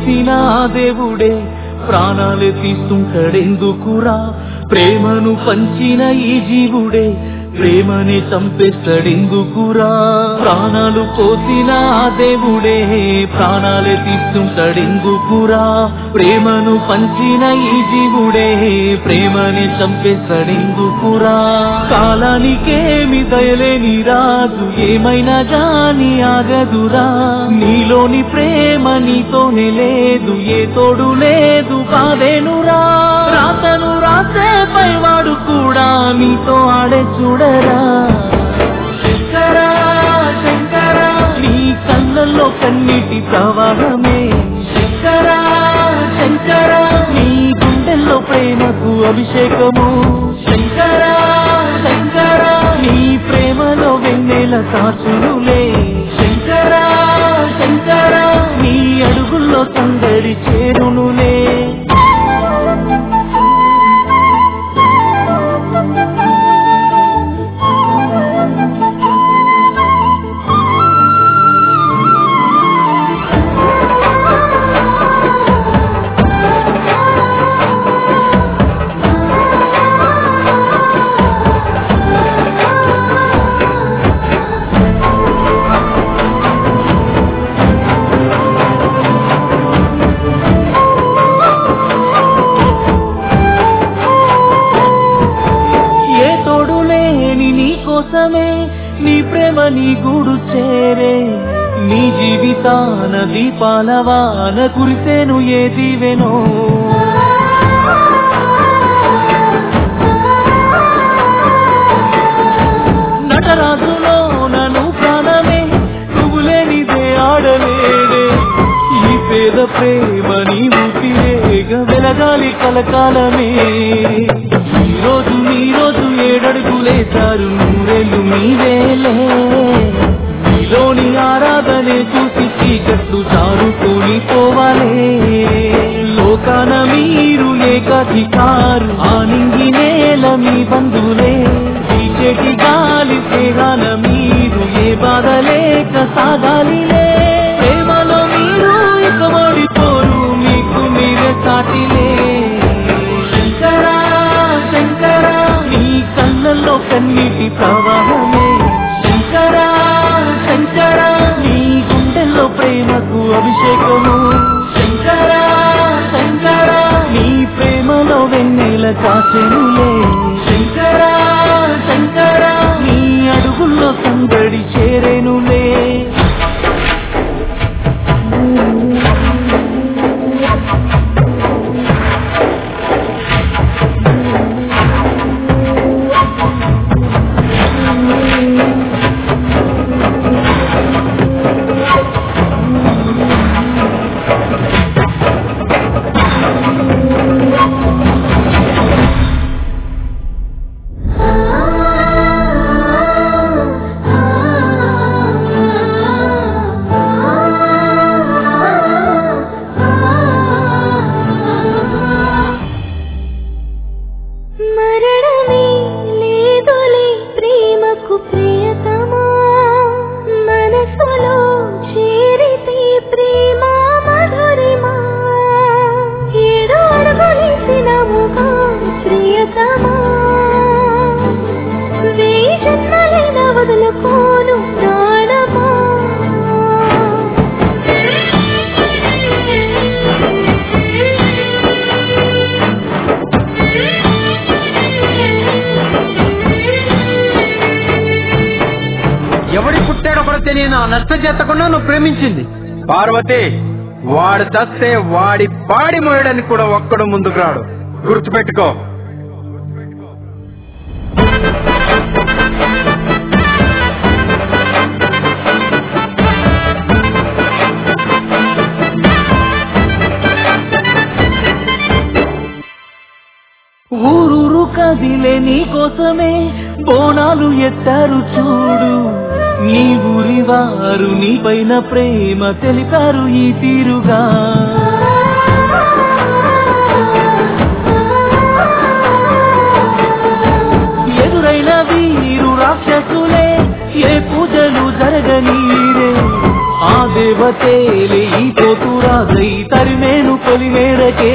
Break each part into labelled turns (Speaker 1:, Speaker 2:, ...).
Speaker 1: కోసిన ఆ దేవుడే ప్రాణాలే తీస్తుంటాడెందుకురా ప్రేమను పంచిన ఈ జీవుడే ప్రేమని చంపేస్తాడెందుకురా ప్రాణాలు పోసిన ఆ దేవుడే ప్రాణాలే తీస్తుంటాడెందుకురా ప్రేమను పంచిన ఈ జీవుడే ప్రేమని చంపేస్తాడెందుకురా కాలానికేమి దయలేని రాజు ఏమైనా గాని ఆగదురా నీలోని ప్రేమ నీతోనే లేదు ఏ తోడు లేదు కాదేనురా రాతను రాసే పైవాడు కూడా నీతో ఆడే చూడరా శంకరా శంకరా నీ కళ్ళల్లో కన్నీటి ప్రవాహమే శంకరా శంకరా నీ గుండెల్లో ప్రేమకు అభిషేకము శంకరా శంకరా నీ ప్రేమలో వెన్నెల కాచులులే శంకరా శంకరా నీ అడుగుల్లో సందడి చేరునులే ఏ తోడు లేని నీ కోసమే నీ ప్రేమ నీ గూడు చేరే నీ జీవితాన దీపాల వాన కురిసేను ఏ దీవెనో నటరాజులో నన్ను ప్రాణమే నువ్వు లేనిదే ఆడలేడే ఈ పేద ప్రేమ నీ ఊపిరేగ వెలగాలి కలకాలమే ఈ రోజు నీ రోజు ఏడడుగులేశారు నూరేళ్ళు మీవేలే నీలోని ఆరాధనే చూసి చీకట్లు జారుకొని పోవాలే లోకాన మీరు ఏకాధికారు ఆనింగి నేల మీ బంధువులే ఈ చెటి గాలి స్నేహాన మీరు ఏ బాధ లేక సాగాలిలే ప్రేమలో మీరు ఇక ఓడిపోరు మీకు మీరే సాటిలే శంకరా శంకరా నీ కళ్ళల్లో కన్నీటి ప్రవాహమే శంకరా శంకరా నీ గుండెల్లో ప్రేమకు అభిషేకము శంకరా శంకరా నీ ప్రేమలో వెన్నెల కాచెనులే శంకరా శంకరా నీ అడుగుల్లో సందడి చేరేనులే
Speaker 2: మరణమే లేదులే ప్రేమకు ప్రియతమా మనసులో చేరితే ప్రేమ మధురిమా ఏదో అడుగులేసినవుగా ప్రియతమా వేయి జన్మలైన వదులుకోను ప్రాణమా
Speaker 3: ఎవడి పుట్టాడో కూడా తెలియని ఆ నష్టం చేతకుండా నువ్వు ప్రేమించింది పార్వతి వాడు చస్తే వాడి పాడి మోయడానికి కూడా ఒక్కడు ముందుకు రాడు గుర్తుపెట్టుకో
Speaker 1: ఊరూరు కదిలే నీ కోసమే బోనాలు ఎత్తారు చూడు నీ ఊరి వారు నీ పైన ప్రేమ తెలిపారు ఈ తీరుగా ఎదురైన వీరు రాక్షసులే ఏ పూజలు జరగనీరే ఆ దేవ పార్వతేలే ఈ పోతురాజై తరిమేను పొలి మేరకే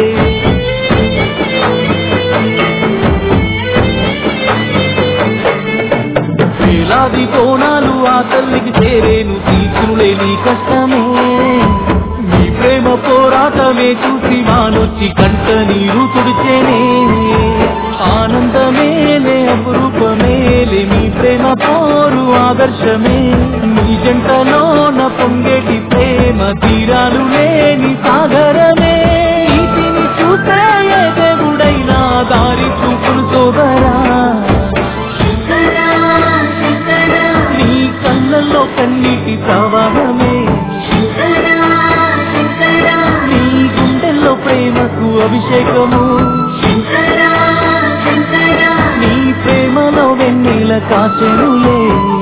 Speaker 1: వేలాది కోణాలు ఆ తల్లికి చేరేను తీర్చులే నీ కష్టమే నీ ప్రేమ పోరాటమే చూసి మానొచ్చి కంట నీరు తుడిచేనే ఆనందమేలే అపురూపమేలే మీ ప్రేమ పోరు ఆదర్శమే నీ జంటలోన పొంగేటి ప్రేమ తీరాలు లేని సాగరమే నీతిని చూసే ఏ దేవుడైనా దారి చూపులు సోదరా
Speaker 2: శంకరా శంకరా
Speaker 1: నీ కళ్ళల్లో కన్నీటి ప్రవాహమే
Speaker 2: శంకరా శంకరా
Speaker 1: నీ గుండెల్లో ప్రేమకు అభిషేకము
Speaker 2: శంకరా శంకరా
Speaker 1: నీ ప్రేమలో వెన్నెల కాచెనులే